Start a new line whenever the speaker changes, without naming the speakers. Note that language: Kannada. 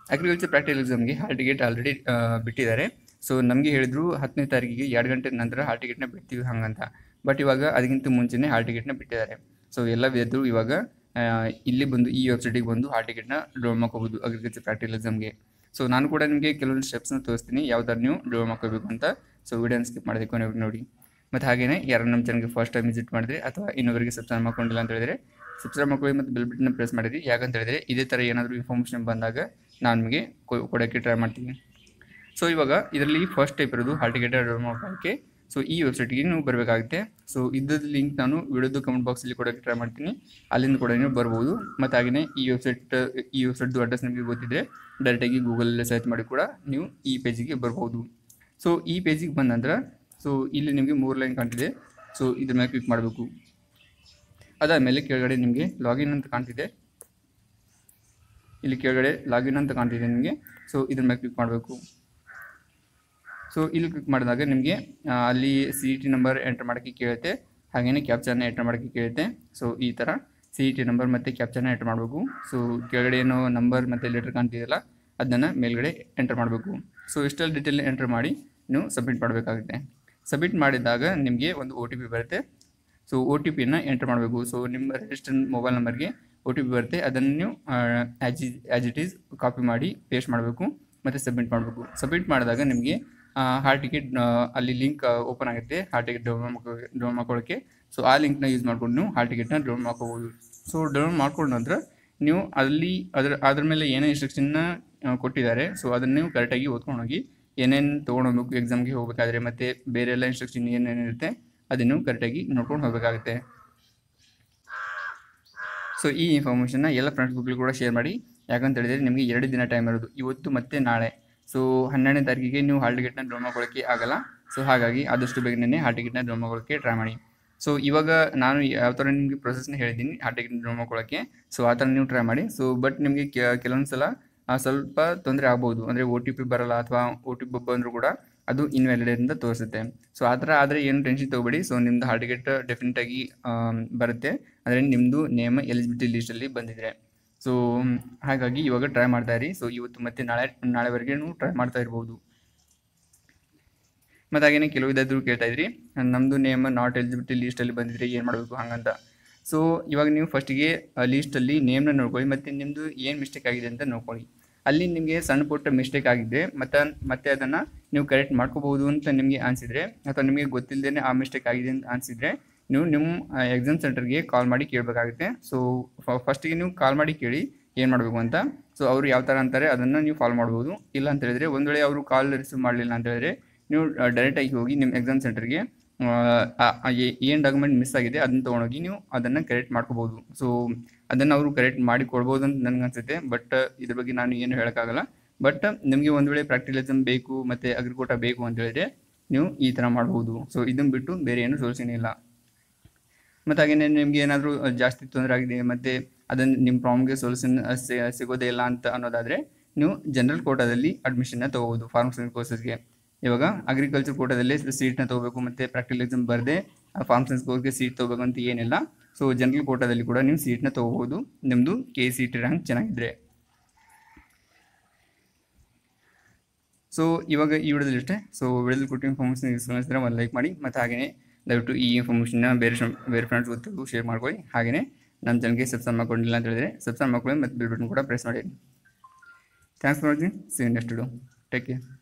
ಅಗ್ರಿಕಲ್ಚರ್ ಪ್ರಾಕ್ಟಿಕಲ್ ಎಕ್ಸಾಮ್ಗೆ ಹಾಲ್ ಟಿಕೆಟ್ ಆಲ್ರೆಡಿ ಬಿಟ್ಟಿದ್ದಾರೆ ಸೊ ನಮಗೆ ಹೇಳಿದ್ರು ಹತ್ತನೇ ತಾರೀಕಿಗೆ ಎರಡು ಗಂಟೆ ನಂತರ ಹಾಲ್ ಟಿಕೆಟ್ನ ಬಿಡ್ತೀವಿ ಹಂಗಂತ ಬಟ್ ಇವಾಗ ಅದಕ್ಕಿಂತ ಮುಂಚೆನೇ ಹಾಲ್ ಟಿಕೆಟ್ನ ಬಿಟ್ಟಿದ್ದಾರೆ ಸೊ ಎಲ್ಲ ವಿದ್ಯಾರ್ಥಿಗಳು ಇವಾಗ ಆ, ಇಲ್ಲಿ ಬಂದು ಈ ವೆಬ್ಸೈಟಿಗೆ ಬಂದು ಹಾಲ್ ಟಿಕೆಟ್ನ ಡೌನ್ ಮಾಡ್ಕೋಬೋದು ಅಗ್ರಿಕಲ್ಚರ್ ಪ್ರಾಕ್ಟಿಕಲ್ ಎಕ್ಸಾಮ್ಗೆ ಸೊ ನಾನು ಕೂಡ ನಿಮಗೆ ಕೆಲವೊಂದು ಸ್ಟೆಪ್ಸ್ನ ತೋರಿಸ್ತೀನಿ ಯಾವ ಥರ ನೀವು ಡೌನ್ ಮಾಡ್ಕೋಬೇಕು ಅಂತ ಸೊ ವಿಡಿಯೋನ ಸ್ಕಿಪ್ ಮಾಡಿದೆ ಕೊನೆಗೆ ನೋಡಿ ಮತ್ತು ಹಾಗೆಯೇ ಯಾರು ನಮ್ಮ ಚಾನಲ್ಗೆ ಫಸ್ಟ್ ಟೈಮ್ ವಿಸಿಟ್ ಮಾಡಿದ್ರೆ ಅಥವಾ ಇನ್ನೊಬ್ಬರಿಗೆ ಸಬ್ಸ್ಕ್ರೈಬ್ ಮಾಡ್ಕೊಂಡಿಲ್ಲ ಅಂತ ಹೇಳಿದ್ರೆ ಸಬ್ಸ್ಕ್ರೈಬ್ ಮಾಡ್ಕೊಳ್ಳಿ ಮತ್ತು ಬೆಲ್ ಬಟನ್ನ ಪ್ರೆಸ್ ಮಾಡಿರಿ ಯಾಕಂತ ಹೇಳಿದ್ರೆ ಇದೇ ಥರ ಏನಾದರೂ ಇನ್ಫಾರ್ಮೇಷನ್ ಬಂದಾಗ ನಾನು ನಿಮಗೆ ಕೊ- ಕೊಡೋಕ್ಕೆ ಟ್ರೈ ಮಾಡ್ತೀನಿ ಸೊ ಇವಾಗ ಇದರಲ್ಲಿ ಫಸ್ಟ್ ಟೈಪ್ ಇರೋದು ಹಾಲ್ ಟಿಕೆಟ್ ಡೌನ್ ಮಾಡೋಕ್ಕೆ ಸೊ ಈ ವೆಬ್ಸೈಟ್ಗೆ ನೀವು ಬರಬೇಕಾಗುತ್ತೆ ಸೊ ಇದ್ದದ ಲಿಂಕ್ ನಾನು ವಿಡಿಯೋದು ಕಮೆಂಟ್ ಬಾಕ್ಸಲ್ಲಿ ಕೊಡೋಕ್ಕೆ ಟ್ರೈ ಮಾಡ್ತೀನಿ ಅಲ್ಲಿಂದ ಕೂಡ ನೀವು ಬರ್ಬೋದು ಮತ್ತು ಹಾಗೆಯೇ ಈ ವೆಬ್ಸೈಟ್ ಈ ವೆಬ್ಸೈಟ್ದು ಅಡ್ರೆಸ್ ನಿಮಗೆ ಗೊತ್ತಿದ್ದರೆ ಡೈರೆಕ್ಟಾಗಿ ಗೂಗಲಲ್ಲಿ ಸರ್ಚ್ ಮಾಡಿ ಕೂಡ ನೀವು ಈ ಪೇಜಿಗೆ ಬರ್ಬೋದು ಸೊ ಈ ಪೇಜಿಗೆ ಬಂದ ನಂತರ ಸೊ ಇಲ್ಲಿ ನಿಮಗೆ ಮೂರು ಲೈನ್ ಕಾಣ್ತಿದೆ ಸೊ ಇದ್ರ ಮೇಲೆ ಕ್ಲಿಕ್ ಮಾಡಬೇಕು ಅದಾದಮೇಲೆ ಕೆಳಗಡೆ ನಿಮಗೆ ಲಾಗಿನ್ ಅಂತ ಕಾಣ್ತಿದೆ ಇಲ್ಲಿ ಕೆಳಗಡೆ ಲಾಗಿನ್ ಅಂತ ಕಾಣ್ತಿದೆ ನಿಮಗೆ ಸೊ ಇದ್ರ ಮೇಲೆ ಕ್ಲಿಕ್ ಮಾಡಬೇಕು ಸೊ ಇಲ್ಲಿ ಕ್ಲಿಕ್ ಮಾಡಿದಾಗ ನಿಮಗೆ ಆ, ಅಲ್ಲಿ C E T number enter ಮಾಡೋಕ್ಕೆ ಕೇಳುತ್ತೆ ಹಾಗೆಯೇ ಕ್ಯಾಪ್ಚರ್ನ ಎಂಟರ್ ಮಾಡೋಕ್ಕೆ ಕೇಳುತ್ತೆ ಸೊ ಈ ಥರ ಸಿ ಇ ಟಿ ನಂಬರ್ ಮತ್ತು ಕ್ಯಾಪ್ಚರ್ನ ಎಂಟರ್ ಮಾಡಬೇಕು ಸೊ ಕೆಳಗಡೆ ಏನೋ ನಂಬರ್ ಮತ್ತು ಲೆಟರ್ ಕಾಣ್ತಿದೆಯಲ್ಲ ಅದನ್ನು ಮೇಲ್ಗಡೆ ಎಂಟರ್ ಮಾಡಬೇಕು ಸೊ ಇಷ್ಟೆಲ್ಲ ಡೀಟೇಲ್ ಎಂಟರ್ ಮಾಡಿ ನೀವು ಸಬ್ಮಿಟ್ ಮಾಡಬೇಕಾಗುತ್ತೆ ಸಬ್ಮಿಟ್ ಮಾಡಿದಾಗ ನಿಮಗೆ ಒಂದು ಒ ಟಿ ಪಿ ಬರುತ್ತೆ ಸೊ ಒ ಟಿ ಪಿನ ಎಂಟರ್ ಮಾಡಬೇಕು ಸೊ ನಿಮ್ಮ ರಿಜಿಸ್ಟರ್ ಮೊಬೈಲ್ ನಂಬರ್ಗೆ ಒ ಟಿ ಪಿ ಬರುತ್ತೆ ಅದನ್ನು ನೀವು as is as it is copy ಮಾಡಿ ಪೇಸ್ಟ್ ಮಾಡಬೇಕು ಮತ್ತು ಸಬ್ಮಿಟ್ ಮಾಡಬೇಕು ಸಬ್ಮಿಟ್ ಮಾಡಿದಾಗ ನಿಮಗೆ ಹಾಲ್ ಟಿಕೆಟ್ ಅಲ್ಲಿ ಲಿಂಕ್ ಓಪನ್ ಆಗುತ್ತೆ ಹಾಲ್ ಟಿಕೆಟ್ ಡೌನ್ ಮಾಡ್ಕೊ ಡೌನ್ ಮಾಡ್ಕೊಳ್ಳೋಕ್ಕೆ ಸೊ ಆ ಲಿಂಕ್ನ ಯೂಸ್ ಮಾಡ್ಕೊಂಡು ನೀವು ಹಾಲ್ ಟಿಕೆಟ್ನ ಡೌನ್ ಮಾಡ್ಕೋಬೋದು ಸೊ ಡೌನ್ ಮಾಡ್ಕೊಂಡ ನಂತರ ನೀವು ಅಲ್ಲಿ ಅದ್ರ ಅದ್ರ ಮೇಲೆ ಏನೇ ಇನ್ಸ್ಟ್ರಕ್ಷನ್ನ ಕೊಟ್ಟಿದ್ದಾರೆ ಸೊ ಅದನ್ನು ನೀವು ಕರೆಕ್ಟಾಗಿ ಓದ್ಕೊಂಡು ಹೋಗಿ ಏನೇನು ತೊಗೊಂಡೋಗ್ಬೇಕು ಎಕ್ಸಾಮ್ಗೆ ಹೋಗಬೇಕಾದ್ರೆ ಮತ್ತು ಬೇರೆ ಎಲ್ಲ ಇನ್ಸ್ಟ್ರಕ್ಷನ್ ಏನೇನಿರುತ್ತೆ ಅದನ್ನು ಕರೆಕ್ಟಾಗಿ ನೋಡ್ಕೊಂಡು ಹೋಗಬೇಕಾಗುತ್ತೆ ಸೊ ಈ ಇನ್ಫಾರ್ಮೇಷನ್ನ ಎಲ್ಲ ಫ್ರೆಂಡ್ಸ್ ಗ್ರೂಪ್ಲಿ ಕೂಡ ಶೇರ್ ಮಾಡಿ ಯಾಕಂತ ಹೇಳಿದ್ರೆ ನಿಮಗೆ ಎರಡು ದಿನ ಟೈಮ್ ಇರೋದು ಇವತ್ತು ಮತ್ತು ನಾಳೆ ಸೊ ಹನ್ನೆರಡನೇ ತಾರೀಕಿಗೆ ನೀವು ಹಾಲ್ ಟಿಕೆಟ್ನ ಡೌನ್ ಮಾಡ್ಕೊಳ್ಳೋಕ್ಕೆ ಆಗಲ್ಲ ಸೊ ಹಾಗಾಗಿ ಆದಷ್ಟು ಬೇಗನೆ ಹಾಲ್ ಟಿಕೆಟ್ನ ಡೌನ್ ಮಾಡ್ಕೊಳ್ಳೋಕ್ಕೆ ಟ್ರೈ ಮಾಡಿ ಸೊ ಇವಾಗ ನಾನು ಯಾವ ಥರ ನಿಮಗೆ ಪ್ರೊಸೆಸ್ನ ಹೇಳಿದ್ದೀನಿ ಹಾಲ್ ಟಿಕೆಟ್ ಡೌನ್ ಮಾಡ್ಕೊಳ್ಳೋಕ್ಕೆ ಸೊ ಆ ಥರ ನೀವು ಟ್ರೈ ಮಾಡಿ ಸೊ ಬಟ್ ನಿಮಗೆ ಕೆಲವೊಂದು ಸಲ ಆ, ಸ್ವಲ್ಪ ತೊಂದರೆ ಆಗ್ಬೋದು ಅಂದರೆ ಒ ಟಿ ಪಿ ಬರಲ್ಲ ಅಥವಾ ಒ ಟಿ ಪಿ ಬಂದರೂ ಕೂಡ ಅದು ಇನ್ವ್ಯಾಲಿಡೇಟ್ ಅಂತ ತೋರಿಸುತ್ತೆ ಸೊ ಆ ಥರ ಆದರೆ ಏನು ಟೆನ್ಷನ್ ತೊಗೊಬೇಡಿ ಸೊ ನಿಮ್ಮದು ಹಾಲ್ ಟಿಕೆಟ್ ಡೆಫಿನೆಟಾಗಿ ಬರುತ್ತೆ ಅಂದರೆ ನಿಮ್ಮದು ನೇಮ್ ಎಲಿಜಿಬಿಲಿಟಿ ಲಿಸ್ಟಲ್ಲಿ ಬಂದಿದೆ ಸೊ ಹಾಗಾಗಿ ಇವಾಗ ಟ್ರೈ ಮಾಡ್ತಾ ಇರಿ ಸೊ ಇವತ್ತು ಮತ್ತೆ ನಾಳೆ ನಾಳೆವರೆಗೆ ಟ್ರೈ ಮಾಡ್ತಾ ಇರ್ಬೋದು ಮತ್ತು ಹಾಗೇನೆ ಕೆಲವು ವಿದ್ಯಾರ್ಥಿಗಳು ಕೇಳ್ತಾ ಇದ್ರಿ ನಮ್ಮದು ನೇಮ್ ನಾಟ್ ಎಲಿಜಿಬಿಲಿಟಿ ಲೀಸ್ಟಲ್ಲಿ ಬಂದಿದ್ರೆ ಏನು ಮಾಡಬೇಕು ಹಂಗಂತ ಸೊ ಇವಾಗ ನೀವು ಫಸ್ಟಿಗೆ ಲೀಸ್ಟಲ್ಲಿ ನೇಮ್ನ ನೋಡ್ಕೊಳ್ಳಿ ಮತ್ತು ನಿಮ್ಮದು ಏನು ಮಿಸ್ಟೇಕ್ ಆಗಿದೆ ಅಂತ ನೋಡ್ಕೊಳ್ಳಿ ಅಲ್ಲಿ ನಿಮಗೆ ಸಣ್ಣ ಪುಟ್ಟ ಮಿಸ್ಟೇಕ್ ಆಗಿದ್ದರೆ ಮತ್ತು ಮತ್ತೆ ಅದನ್ನು ನೀವು ಕರೆಕ್ಟ್ ಮಾಡ್ಕೋಬೋದು ಅಂತ ನಿಮಗೆ ಅನಿಸಿದರೆ ಅಥವಾ ನಿಮಗೆ ಗೊತ್ತಿಲ್ಲದೇ ಆ ಮಿಸ್ಟೇಕ್ ಆಗಿದೆ ಅಂತ ಅನಿಸಿದರೆ ನೀವು ನಿಮ್ಮ ಎಕ್ಸಾಮ್ ಸೆಂಟರ್ಗೆ ಕಾಲ್ ಮಾಡಿ ಕೇಳಬೇಕಾಗುತ್ತೆ ಸೊ ಫಸ್ಟಿಗೆ ನೀವು ಕಾಲ್ ಮಾಡಿ ಕೇಳಿ ಏನು ಮಾಡಬೇಕು ಅಂತ ಸೊ ಅವರು ಯಾವ ಥರ ಅಂತಾರೆ ಅದನ್ನು ನೀವು ಫಾಲೋ ಮಾಡ್ಬೋದು ಇಲ್ಲ ಅಂತ ಹೇಳಿದ್ರೆ ಒಂದು ವೇಳೆ ಅವರು ಕಾಲ್ ರಿಸೀವ್ ಮಾಡಲಿಲ್ಲ ಅಂತ ಹೇಳಿದ್ರೆ ನೀವು ಡೈರೆಕ್ಟಾಗಿ ಹೋಗಿ ನಿಮ್ಮ ಎಕ್ಸಾಮ್ ಸೆಂಟರ್ಗೆ ಏನು ಡಾಕ್ಯುಮೆಂಟ್ ಮಿಸ್ ಆಗಿದೆ ಅದನ್ನು ತೊಗೊಂಡೋಗಿ ನೀವು ಅದನ್ನು ಕರೆಕ್ಟ್ ಮಾಡ್ಕೋಬೋದು ಸೊ ಅದನ್ನು ಅವರು ಕರೆಕ್ಟ್ ಮಾಡಿ ಕೊಡ್ಬೋದು ಅಂತ ನನಗೆ ಅನಿಸುತ್ತೆ ಬಟ್ ಇದ್ರ ಬಗ್ಗೆ ನಾನು ಏನು ಹೇಳೋಕ್ಕಾಗಲ್ಲ ಬಟ್ ನಿಮಗೆ ಒಂದು ವೇಳೆ ಪ್ರಾಕ್ಟಿಕಲ್ ಎಕ್ಸಾಮ್ ಬೇಕು ಮತ್ತು ಅಗ್ರಿಕೋಟ ಬೇಕು ಅಂತ ಹೇಳಿದ್ರೆ ನೀವು ಈ ಥರ ಮಾಡ್ಬೋದು ಸೊ ಇದನ್ನು ಬಿಟ್ಟು ಬೇರೆ ಏನು ಸೊಲ್ಯೂಷನ್ ಇಲ್ಲ ಮತ್ತು ಹಾಗೆಯೇ ನಿಮಗೆ ಏನಾದರೂ ಜಾಸ್ತಿ ತೊಂದರೆ ಆಗಿದೆ ಮತ್ತು ಅದನ್ನು ನಿಮ್ಮ ಪ್ರಾಬ್ಲಮ್ಗೆ ಸೊಲ್ಯೂಷನ್ ಸಿಗೋದೇ ಇಲ್ಲ ಅಂತ ಅನ್ನೋದಾದರೆ ನೀವು ಜನರಲ್ ಕೋಟಾದಲ್ಲಿ ಅಡ್ಮಿಷನ್ನ ತೊಗೋಬೋದು ಫಾರ್ಮಸಿ ಕೋರ್ಸಸ್ಗೆ ಇವಾಗ ಅಗ್ರಿಕಲ್ಚರ್ ಕೋಟಾದಲ್ಲಿ ಸೀಟ್ನ ತೊಗೋಬೇಕು ಮತ್ತು ಪ್ರಾಕ್ಟಿಕಲ್ ಎಕ್ಸಾಮ್ ಬರದೆ ಫಾರ್ಮ್ ಸೈನ್ಸ್ ಕೋರ್ಸ್ಗೆ ಸೀಟ್ ತೊಗೋಬೇಕು ಅಂತ ಏನಿಲ್ಲ ಸೊ ಜನರಲ್ ಕೋಟಾದಲ್ಲಿ ಕೂಡ ನೀವು ಸೀಟ್ನ ತೊಗೋಬೋದು ನಿಮ್ಮದು ಕೆ ಸಿ ಟಿ ರ್ಯಾಂಕ್ ಚೆನ್ನಾಗಿದ್ರೆ ಸೊ ಇವಾಗ ಈ ವಿಡಿಯೋದಲ್ಲಿ ಇಷ್ಟೇ ಸೊ ವಿಡಿಯೋದಲ್ಲಿ ಕೊಟ್ಟು ಇನ್ಫಾರ್ಮೇಷನ್ ಇಸ್ಕೊಂಡಿದ್ರೆ ಒಂದು ಲೈಕ್ ಮಾಡಿ ಮತ್ತು ಹಾಗೆಯೇ ದಯವಿಟ್ಟು ಈ ಇನ್ಫಾರ್ಮೇಷನ್ನ ಬೇರೆ ಶ್- ಬೇರೆ ಫ್ರೆಂಡ್ಸ್ ಗೊತ್ತಿಗೂ ಶೇರ್ ಮಾಡ್ಕೊಳ್ಳಿ ಹಾಗೆಯೇ ನಮ್ಮ ಚಾನಲ್ಗೆ ಸಬ್ಸ್ಕ್ರೈಬ್ ಮಾಡ್ಕೊಂಡಿಲ್ಲ ಅಂತ ಹೇಳಿದ್ರೆ ಸಬ್ಸ್ಕ್ರೈಬ್ ಮಾಡ್ಕೊಳ್ಳಿ ಮತ್ತು ಬಿಲ್ ಬಟನ್ ಕೂಡ ಪ್ರೆಸ್ ಮಾಡಿ thanks for watching see next video take care